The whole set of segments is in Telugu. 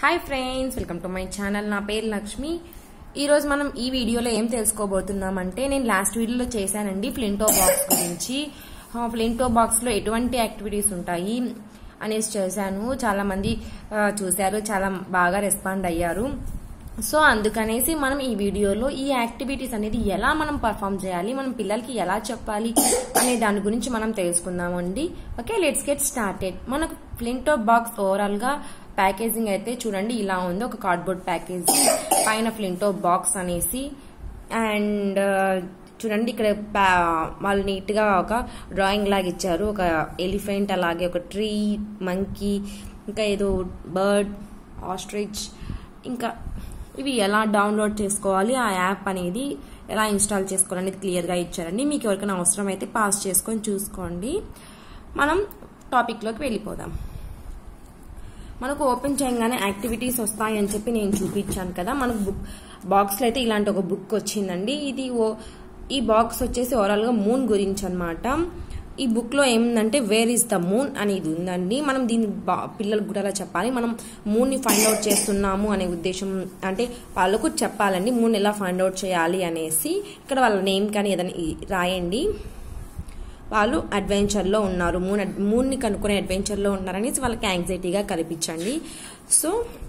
hi friends welcome to my channel నా పేరు లక్ష్మి ఈరోజు మనం ఈ వీడియోలో ఏం తెలుసుకోబోతున్నామంటే నేను లాస్ట్ వీడియోలో చేశానండి ఫ్లింటో బాక్స్ గురించి ఆ, ఫ్లింటో బాక్స్లో ఎటువంటి యాక్టివిటీస్ ఉంటాయి అనేసి చేశాను చాలా మంది ఆ, చూశారు చాలా బాగా రెస్పాండ్ అయ్యారు సో అందుకనేసి మనం ఈ వీడియోలో ఈ యాక్టివిటీస్ అనేది ఎలా మనం పర్ఫామ్ చేయాలి మనం పిల్లలకి ఎలా చెప్పాలి అనే దాని గురించి మనం తెలుసుకుందామండి ఓకే లెట్స్ గెట్ స్టార్టెడ్ మనకు ఫ్లింటో బాక్స్ ఓవరాల్ గా ప్యాకేజింగ్ అయితే చూడండి ఇలా ఉంది ఒక కార్డ్బోర్డ్ ప్యాకేజింగ్ పైన ఫ్లింటో బాక్స్ అనేసి అండ్ చూడండి ఇక్కడ పా- వాళ్ళు నీట్ గా ఒక డ్రాయింగ్ లాగా ఇచ్చారు ఒక ఎలిఫెంట్ అలాగే ఒక ట్రీ మంకీ ఇంకా ఏదో బర్డ్ ఆస్ట్రిచ్ ఇంకా ఇవి ఎలా డౌన్లోడ్ చేసుకోవాలి ఆ యాప్ అనేది ఎలా ఇన్స్టాల్ చేసుకోవాలి అనేది క్లియర్గా ఇచ్చారండి మీకు ఎవరికైనా అవసరం అయితే పాస్ చేసుకొని చూసుకోండి మనం టాపిక్లోకి వెళ్ళిపోదాం మనకు ఓపెన్ చేయగానే యాక్టివిటీస్ వస్తాయని చెప్పి నేను చూపించాను కదా మనకు బుక్ బాక్స్లో అయితే ఇలాంటి ఒక బుక్ వచ్చిందండి ఇది ఓ ఈ బాక్స్ వచ్చేసి ఓవరాల్గా మూన్ గురించి అనమాట ఈ బుక్లో ఏముందంటే వేర్ ఇస్ ద మూన్ అనేది ఉందండి మనం దీన్ని బా పిల్లలకు కూడా అలా చెప్పాలి మనం మూన్ని ఫైండ్ అవుట్ చేస్తున్నాము అనే ఉద్దేశం అంటే వాళ్ళకు చెప్పాలండి మూన్ ఎలా ఫైండ్ అవుట్ చేయాలి అనేసి ఇక్కడ వాళ్ళ నేమ్ కానీ ఏదైనా ఈ- రాయండి వాళ్ళు అడ్వెంచర్లో ఉన్నారు మూన్ మూన్ని కనుక్కునే అడ్వెంచర్లో ఉన్నారనేసి వాళ్ళకి యాంగ్జైటీగా కల్పించండి సో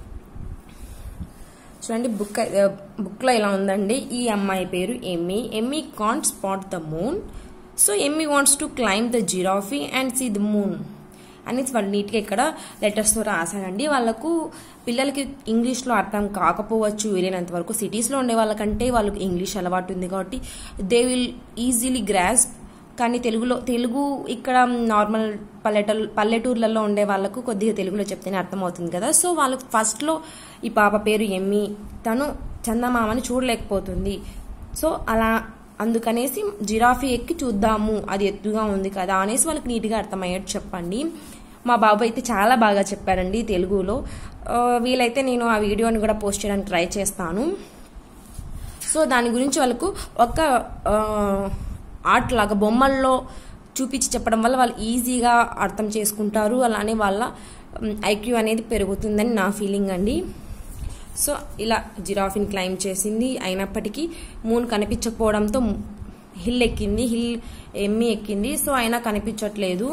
చూడండి బుక్ బుక్లో ఇలా ఉందండి ఈ అమ్మాయి పేరు Emmy Emmy can't spot the moon so Emmy wants to climb the giraffe and see the moon అనేసి వాళ్ళు నీట్గా ఇక్కడ లెటర్స్తో రాశారండి వాళ్ళకు పిల్లలకి ఇంగ్లీష్లో అర్థం కాకపోవచ్చు వీలైనంత వరకు సిటీస్లో ఉండే వాళ్ళకంటే వాళ్ళకి ఇంగ్లీష్ అలవాటు ఉంది కాబట్టి దే విల్ ఈజీలీ గ్రాస్ కానీ తెలుగులో తెలుగు ఇక్కడ నార్మల్ పల్లెటూరు పల్లెటూర్లలో ఉండే వాళ్ళకు కొద్దిగా తెలుగులో చెప్తేనే అర్థమవుతుంది కదా సో వాళ్ళకు ఫస్ట్లో ఈ పాప పేరు ఎమ్మి తను చందమామని చూడలేకపోతుంది సో అలా అందుకనేసి జిరాఫీ ఎక్కి చూద్దాము అది ఎత్తుగా ఉంది కదా అనేసి వాళ్ళకి నీట్గా అర్థమయ్యేట్టు చెప్పండి మా బాబు అయితే చాలా బాగా చెప్పారండి తెలుగులో ఆ, వీలైతే నేను ఆ వీడియోని కూడా పోస్ట్ చేయడానికి ట్రై చేస్తాను సో దాని గురించి వాళ్ళకు ఒక ఆర్ట్ లాగా బొమ్మల్లో చూపించి చెప్పడం వల్ల వాళ్ళు ఈజీగా అర్థం చేసుకుంటారు అలానే వాళ్ళ ఐక్యూ అనేది పెరుగుతుందని నా ఫీలింగ్ అండి సో ఇలా జిరాఫీని క్లైమ్ చేసింది అయినప్పటికీ మూన్ కనిపించకపోవడంతో హిల్ ఎక్కింది హిల్ ఎమ్మి ఎక్కింది సో అయినా కనిపించట్లేదు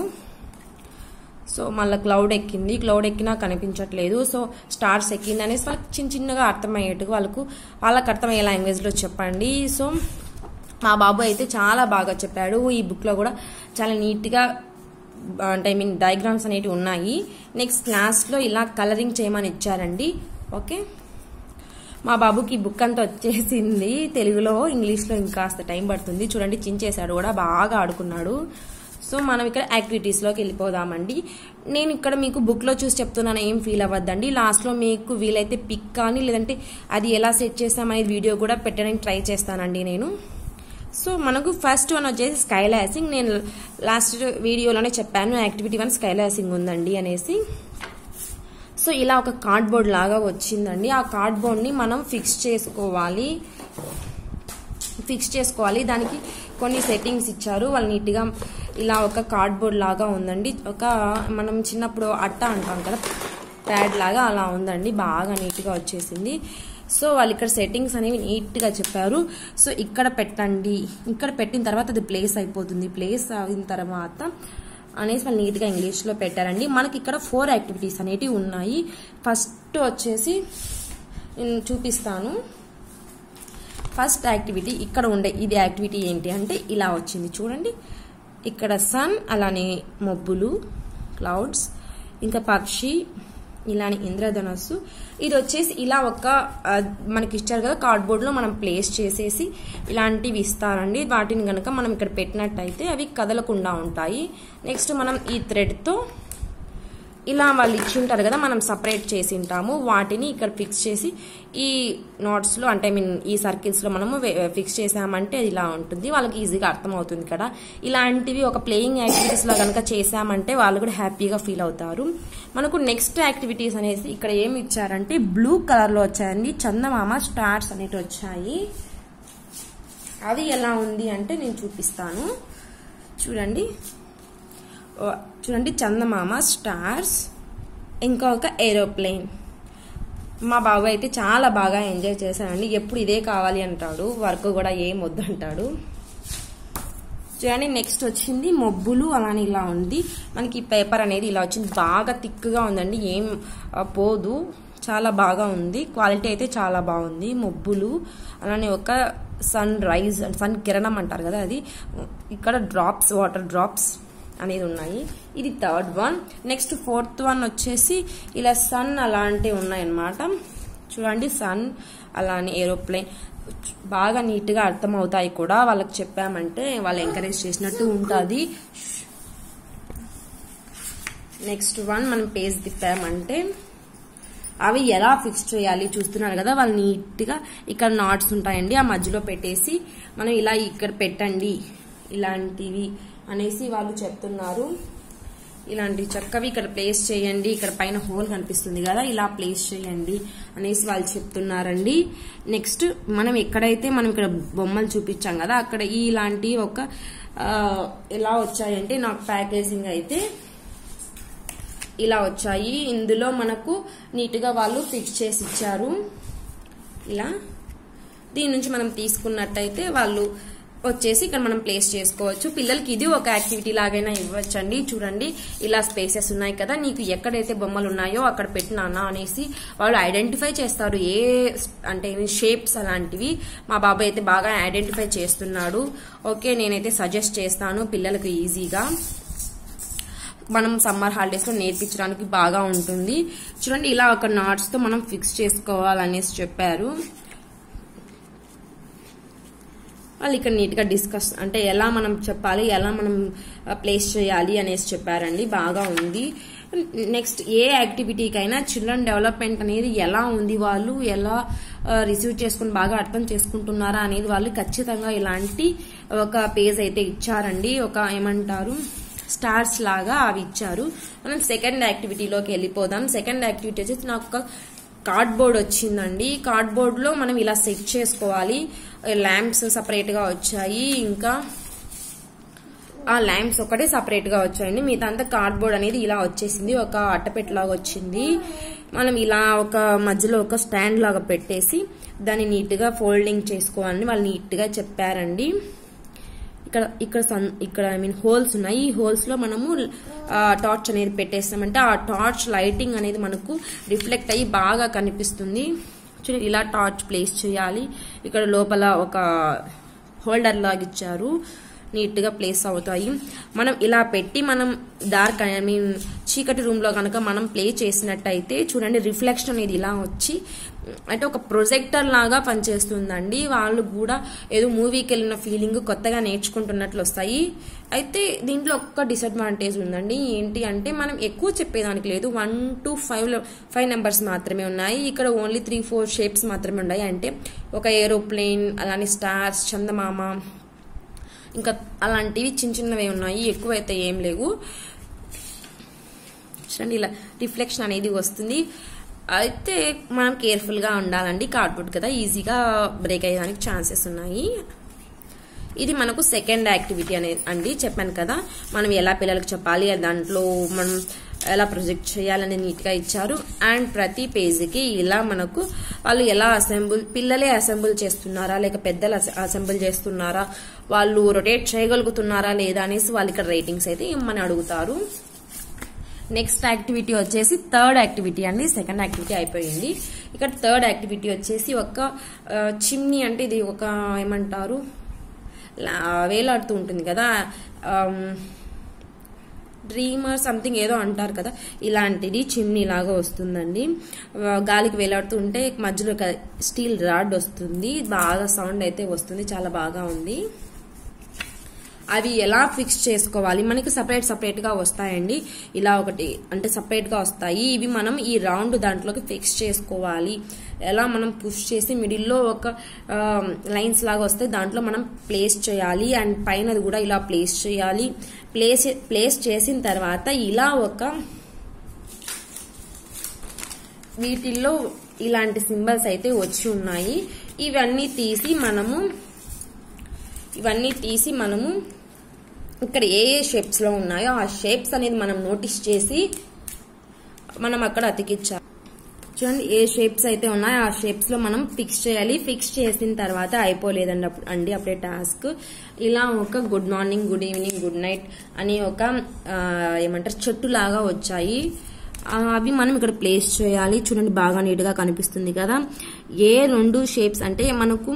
సో మళ్ళీ క్లౌడ్ ఎక్కింది క్లౌడ్ ఎక్కినా కనిపించట్లేదు సో స్టార్స్ ఎక్కింది అనేసి వాళ్ళకి చిన్న చిన్నగా అర్థమయ్యేట్టుగా వాళ్ళకు వాళ్ళకి అర్థమయ్యే లాంగ్వేజ్లో చెప్పండి సో మా బాబు అయితే చాలా బాగా చెప్పాడు ఈ బుక్లో కూడా చాలా నీట్గా అంటే ఐ మీన్ డయాగ్రామ్స్ అనేవి ఉన్నాయి నెక్స్ట్ క్లాస్లో ఇలా కలరింగ్ చేయమని ఇచ్చారండి ఓకే మా బాబుకి ఈ బుక్ అంతా వచ్చేసింది తెలుగులో ఇంగ్లీష్లో ఇంకాస్త టైం పడుతుంది చూడండి చించేశాడు కూడా బాగా ఆడుకున్నాడు సో మనం ఇక్కడ యాక్టివిటీస్లోకి వెళ్ళిపోదామండి నేను ఇక్కడ మీకు బుక్లో చూసి చెప్తున్నాను ఏం ఫీల్ అవ్వద్దండి లాస్ట్లో మీకు వీలైతే పిక్ కానీ లేదంటే అది ఎలా సెట్ చేస్తామనేది వీడియో కూడా పెట్టడానికి ట్రై చేస్తానండి నేను సో మనకు ఫస్ట్ వన్ వచ్చేసి స్కై లాసింగ్ నేను లాస్ట్ వీడియోలోనే చెప్పాను యాక్టివిటీ వన్ స్కై లాసింగ్ ఉందండి అనేసి సో ఇలా ఒక కార్డ్బోర్డ్ లాగా వచ్చిందండి ఆ కార్డ్బోర్డ్ని మనం ఫిక్స్ చేసుకోవాలి ఫిక్స్ చేసుకోవాలి దానికి కొన్ని సెట్టింగ్స్ ఇచ్చారు వాళ్ళు నీట్గా ఇలా ఒక కార్డ్బోర్డ్ లాగా ఉందండి ఒక మనం చిన్నప్పుడు అట్ట అంటాం కదా ప్యాడ్ లాగా అలా ఉందండి బాగా నీట్గా వచ్చేసింది సో వాళ్ళు ఇక్కడ సెట్టింగ్స్ అనేవి నీట్గా చెప్పారు సో ఇక్కడ పెట్టండి ఇక్కడ పెట్టిన తర్వాత అది ప్లేస్ అయిపోతుంది ప్లేస్ అయిన తర్వాత అనేసి వాళ్ళు నీట్గా ఇంగ్లీష్లో పెట్టారండి మనకి ఇక్కడ ఫోర్ యాక్టివిటీస్ అనేటివి ఉన్నాయి ఫస్ట్ వచ్చేసి నేను చూపిస్తాను ఫస్ట్ యాక్టివిటీ ఇక్కడ ఉండే ఇది యాక్టివిటీ ఏంటి అంటే ఇలా వచ్చింది చూడండి ఇక్కడ సన్ అలానే మబ్బులు క్లౌడ్స్ ఇంకా పక్షి ఇలానే ఇంద్రధనస్సు ఇది వచ్చేసి ఇలా ఒక ఆ, మనకి ఇచ్చారు కదా కార్డ్బోర్డ్లో మనం ప్లేస్ చేసేసి ఇలాంటివి ఇస్తారండి వాటిని కనుక మనం ఇక్కడ పెట్టినట్టయితే అవి కదలకుండా ఉంటాయి నెక్స్ట్ మనం ఈ థ్రెడ్తో ఇలా వాళ్ళు ఇచ్చి ఉంటారు కదా మనం సపరేట్ చేసి ఉంటాము వాటిని ఇక్కడ ఫిక్స్ చేసి ఈ నోట్స్లో అంటే ఐ మీన్ ఈ సర్కిల్స్లో మనము ఫిక్స్ చేసామంటే అది ఇలా ఉంటుంది వాళ్ళకి ఈజీగా అర్థమవుతుంది కదా ఇలాంటివి ఒక ప్లేయింగ్ యాక్టివిటీస్లో కనుక చేసామంటే వాళ్ళు కూడా హ్యాపీగా ఫీల్ అవుతారు మనకు నెక్స్ట్ యాక్టివిటీస్ అనేసి ఇక్కడ ఏమి ఇచ్చారంటే బ్లూ కలర్లో వచ్చాయండి చందమామ స్టార్స్ అనేవి వచ్చాయి అది ఎలా ఉంది అంటే నేను చూపిస్తాను చూడండి ఓ, చూడండి చందమామ స్టార్స్ ఇంకా ఒక ఏరోప్లేన్ మా బాబు అయితే చాలా బాగా ఎంజాయ్ చేశాడండి ఎప్పుడు ఇదే కావాలి అంటాడు వర్క్ కూడా ఏం వద్దు అంటాడు చూడండి నెక్స్ట్ వచ్చింది మొబ్బులు అలానే ఇలా ఉంది మనకి ఈ పేపర్ అనేది ఇలా వచ్చింది బాగా థిక్గా ఉందండి ఏం ఆ, పోదు చాలా బాగా ఉంది క్వాలిటీ అయితే చాలా బాగుంది మొబ్బులు అలానే ఒక సన్ రైజ్ సన్ కిరణం అంటారు కదా అది ఇక్కడ డ్రాప్స్ వాటర్ డ్రాప్స్ అనేది ఉన్నాయి ఇది third one next fourth one వచ్చేసి ఇలా సన్ అలాంటివి ఉన్నాయన్నమాట చూడండి సన్ అలానే ఏరోప్లేన్ బాగా నీట్గా అర్థమవుతాయి కూడా వాళ్ళకి చెప్పామంటే వాళ్ళు ఎంకరేజ్ చేసినట్టు ఉంటుంది నెక్స్ట్ వన్ మనం పేజ్ తిప్పామంటే అవి ఎలా ఫిక్స్ చేయాలి చూస్తున్నారు కదా వాళ్ళు నీట్గా ఇక్కడ నాట్స్ ఉంటాయండి ఆ మధ్యలో పెట్టేసి మనం ఇలా ఇక్కడ పెట్టండి ఇలాంటివి అనేసి వాళ్ళు చెప్తున్నారు ఇలాంటి చక్కవి ఇక్కడ ప్లేస్ చేయండి ఇక్కడ పైన హోల్ కనిపిస్తుంది కదా ఇలా ప్లేస్ చేయండి అనేసి వాళ్ళు చెప్తున్నారండి నెక్స్ట్ మనం ఎక్కడైతే మనం ఇక్కడ బొమ్మలు చూపించాం కదా అక్కడ ఇలాంటి ఒక ఆ, ఎలా వచ్చాయంటే నాకు ప్యాకేజింగ్ అయితే ఇలా వచ్చాయి ఇందులో మనకు నీట్గా వాళ్ళు ఫిక్స్ చేసి ఇచ్చారు ఇలా దీని నుంచి మనం తీసుకున్నట్టయితే వాళ్ళు వచ్చేసి ఇక్కడ మనం ప్లేస్ చేసుకోవచ్చు పిల్లలకి ఇది ఒక యాక్టివిటీ లాగైనా ఇవ్వచ్చండి చూడండి ఇలా స్పేసెస్ ఉన్నాయి కదా నీకు ఎక్కడైతే బొమ్మలు ఉన్నాయో అక్కడ పెట్టినానా అనేసి వాళ్ళు ఐడెంటిఫై చేస్తారు ఏ అంటే షేప్స్ అలాంటివి మా బాబాయ్ అయితే బాగా ఐడెంటిఫై చేస్తున్నాడు ఓకే నేనైతే సజెస్ట్ చేస్తాను పిల్లలకు ఈజీగా మనం సమ్మర్ హాలిడేస్ లో నేర్పించడానికి బాగా ఉంటుంది చూడండి ఇలా ఒక నాట్స్ తో మనం ఫిక్స్ చేసుకోవాలనేసి చెప్పారు వాళ్ళు ఇక్కడ నీట్ గా డిస్కస్ అంటే ఎలా మనం చెప్పాలి ఎలా మనం ప్లేస్ చేయాలి అనేసి చెప్పారండి బాగా ఉంది నెక్స్ట్ ఏ యాక్టివిటీకైనా చిల్డ్రన్ డెవలప్మెంట్ అనేది ఎలా ఉంది వాళ్ళు ఎలా రిసీవ్ చేసుకుని బాగా అర్థం చేసుకుంటున్నారా అనేది వాళ్ళు ఖచ్చితంగా ఇలాంటి ఒక పేజ్ అయితే ఇచ్చారండి ఒక ఏమంటారు స్టార్స్ లాగా అవి ఇచ్చారు మనం సెకండ్ యాక్టివిటీలోకి వెళ్ళిపోదాం సెకండ్ యాక్టివిటీ వచ్చేసి నాకు ఒక కార్డ్బోర్డ్ వచ్చిందండి కార్డ్బోర్డ్ లో మనం ఇలా సెట్ చేసుకోవాలి ల్యాంప్స్ సపరేట్ గా వచ్చాయి ఇంకా ఆ ల్యాంప్స్ ఒకటే సపరేట్ గా వచ్చాయండి మిగతా అంతా కార్డ్బోర్డ్ అనేది ఇలా వచ్చేసింది ఒక అట్టపెట్టలాగా వచ్చింది మనం ఇలా ఒక మధ్యలో ఒక స్టాండ్ లాగా పెట్టేసి దాన్ని నీట్ గా ఫోల్డింగ్ చేసుకోవాలని వాళ్ళు నీట్ గా చెప్పారండి ఇక్కడ ఇక్కడ సన్ ఇక్కడ ఐ మీన్ హోల్స్ ఉన్నాయి ఈ హోల్స్ లో మనము టార్చ్ అనేది పెట్టేస్తామంటే ఆ టార్చ్ లైటింగ్ అనేది మనకు రిఫ్లెక్ట్ అయ్యి బాగా కనిపిస్తుంది చూడండి ఇలా టార్చ్ ప్లేస్ చేయాలి ఇక్కడ లోపల ఒక హోల్డర్ లాగా ఇచ్చారు నీట్ గా ప్లేస్ అవుతాయి మనం ఇలా పెట్టి మనం డార్క్ ఐ మీన్ చీకటి రూమ్ లో కనుక మనం ప్లే చేసినట్టయితే చూడండి రిఫ్లెక్షన్ అనేది ఇలా వచ్చి అంటే ఒక ప్రొజెక్టర్ లాగా పనిచేస్తుందండి వాళ్ళు కూడా ఏదో మూవీకి వెళ్ళిన ఫీలింగ్ కొత్తగా నేర్చుకుంటున్నట్లు వస్తాయి అయితే దీంట్లో ఒక్క డిసడ్వాంటేజ్ ఉందండి ఏంటి అంటే మనం ఎక్కువ చెప్పేదానికి లేదు one two five five numbers మాత్రమే ఉన్నాయి ఇక్కడ ఓన్లీ త్రీ ఫోర్ షేప్స్ మాత్రమే ఉన్నాయి అంటే ఒక ఏరోప్లేన్ అలానే స్టార్స్ చందమామ ఇంకా అలాంటివి చిన్న చిన్నవి ఉన్నాయి ఎక్కువ అయితే ఏం లేవు చూడండి ఇలా రిఫ్లెక్షన్ అనేది వస్తుంది అయితే మనం కేర్ఫుల్ గా ఉండాలండి కార్డ్బోర్డ్ కదా ఈజీగా బ్రేక్ అయ్యేదానికి ఛాన్సెస్ ఉన్నాయి ఇది మనకు సెకండ్ యాక్టివిటీ అనేది అండి చెప్పాను కదా మనం ఎలా పిల్లలకు చెప్పాలి దాంట్లో మనం ఎలా ప్రొజెక్ట్ చేయాలని నీట్గా ఇచ్చారు అండ్ ప్రతి పేజీకి ఇలా మనకు వాళ్ళు ఎలా అసెంబుల్ పిల్లలే అసెంబుల్ చేస్తున్నారా లేక పెద్దలు అసెంబుల్ చేస్తున్నారా వాళ్ళు రొటేట్ చేయగలుగుతున్నారా లేదా అనేసి వాళ్ళు ఇక్కడ రేటింగ్స్ అయితే ఇమ్మని అడుగుతారు నెక్స్ట్ యాక్టివిటీ వచ్చేసి థర్డ్ యాక్టివిటీ అండి సెకండ్ యాక్టివిటీ అయిపోయింది ఇక్కడ థర్డ్ యాక్టివిటీ వచ్చేసి ఒక చిమ్నీ అంటే ఇది ఒక ఏమంటారు వేలాడుతూ ఉంటుంది కదా డ్రీమర్ సంథింగ్ ఏదో అంటారు కదా ఇలాంటిది చిమ్నీ లాగా వస్తుందండి గాలికి వేలాడుతూ ఉంటే మధ్యలో స్టీల్ రాడ్ వస్తుంది బాగా సౌండ్ అయితే వస్తుంది చాలా బాగా ఉంది అవి ఎలా ఫిక్స్ చేసుకోవాలి మనకి సపరేట్ సపరేట్ గా వస్తాయండి ఇలా ఒకటి అంటే సపరేట్ గా వస్తాయి ఇవి మనం ఈ రౌండ్ దాంట్లోకి ఫిక్స్ చేసుకోవాలి ఎలా మనం పుష్ చేసి మిడిల్లో ఒక లైన్స్ లాగా వస్తే దాంట్లో మనం ప్లేస్ చేయాలి అండ్ పైన కూడా ఇలా ప్లేస్ చేయాలి ప్లేస్ ప్లేస్ చేసిన తర్వాత ఇలా ఒక వీటిల్లో ఇలాంటి సింబల్స్ అయితే వచ్చి ఉన్నాయి ఇవన్నీ తీసి మనము ఇవన్నీ తీసి మనము ఇక్కడ ఏ ఏ షేప్స్ లో ఉన్నాయో ఆ షేప్స్ అనేది మనం నోటీస్ చేసి మనం అక్కడ అతికించాలి చూడండి ఏ షేప్స్ అయితే ఉన్నాయో ఆ షేప్స్ లో మనం ఫిక్స్ చేయాలి ఫిక్స్ చేసిన తర్వాత అయిపోలేదండి అప్పుడు అండి అప్పుడే టాస్క్ ఇలా ఒక good morning good evening good night అని ఒక ఆ, ఏమంటారు చెట్టు లాగా వచ్చాయి ఆ, అవి మనం ఇక్కడ ప్లేస్ చేయాలి చూడండి బాగా నీట్ గా కనిపిస్తుంది కదా ఏ రెండు షేప్స్ అంటే మనకు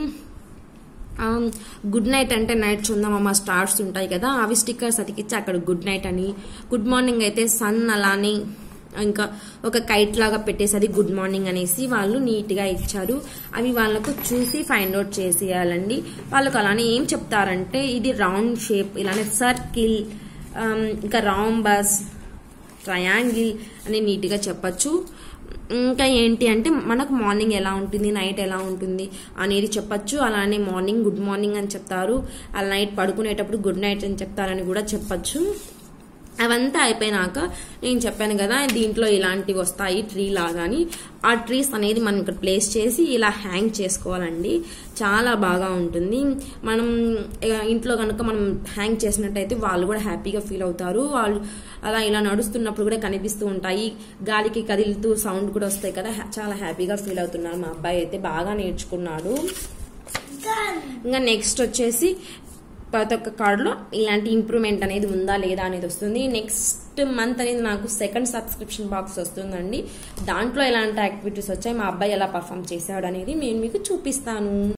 గుడ్ నైట్ అంటే నైట్ చందమామ స్టార్స్ ఉంటాయి కదా అవి స్టిక్కర్స్ అతికిచ్చి అక్కడ గుడ్ నైట్ అని గుడ్ మార్నింగ్ అయితే సన్ అలానే ఇంకా ఒక కైట్ లాగా పెట్టేసి అది గుడ్ మార్నింగ్ అనేసి వాళ్ళు నీట్ గా ఇచ్చారు అవి వాళ్ళకు చూసి ఫైండ్ అవుట్ చేసేయాలండి వాళ్ళకు అలానే ఏం చెప్తారంటే ఇది రౌండ్ షేప్ ఇలానే సర్కిల్ ఇంకా రాంబస్ ట్రయాంగిల్ అని నీట్గా చెప్పచ్చు ఇంకా ఏంటి అంటే మనకు మార్నింగ్ ఎలా ఉంటుంది నైట్ ఎలా ఉంటుంది అనేది చెప్పచ్చు అలానే మార్నింగ్ గుడ్ మార్నింగ్ అని చెప్తారు అలా నైట్ పడుకునేటప్పుడు గుడ్ నైట్ అని చెప్తారని కూడా చెప్పచ్చు అవంతా అయిపోయినాక నేను చెప్పాను కదా దీంట్లో ఇలాంటివి వస్తాయి ట్రీ లాగాని ఆ ట్రీస్ అనేది మనం ఇక్కడ ప్లేస్ చేసి ఇలా హ్యాంగ్ చేసుకోవాలండి చాలా బాగా ఉంటుంది మనం ఇక ఇంట్లో కనుక మనం హ్యాంగ్ చేసినట్టయితే వాళ్ళు కూడా హ్యాపీగా ఫీల్ అవుతారు వాళ్ళు అలా ఇలా నడుస్తున్నప్పుడు కూడా కనిపిస్తూ ఉంటాయి గాలికి కదిలుతూ సౌండ్ కూడా వస్తాయి కదా హ్యా- చాలా హ్యాపీగా ఫీల్ అవుతున్నారు మా అబ్బాయి అయితే బాగా నేర్చుకున్నాడు ఇంకా నెక్స్ట్ వచ్చేసి ప్రతి ఒక్క కార్డులో ఇలాంటి ఇంప్రూవ్మెంట్ అనేది ఉందా లేదా అనేది వస్తుంది నెక్స్ట్ మంత్ అనేది నాకు సెకండ్ సబ్స్క్రిప్షన్ బాక్స్ వస్తుందండి దాంట్లో ఎలాంటి యాక్టివిటీస్ వచ్చాయి మా అబ్బాయి ఎలా పర్ఫామ్ చేశాడు అనేది నేను మీకు చూపిస్తాను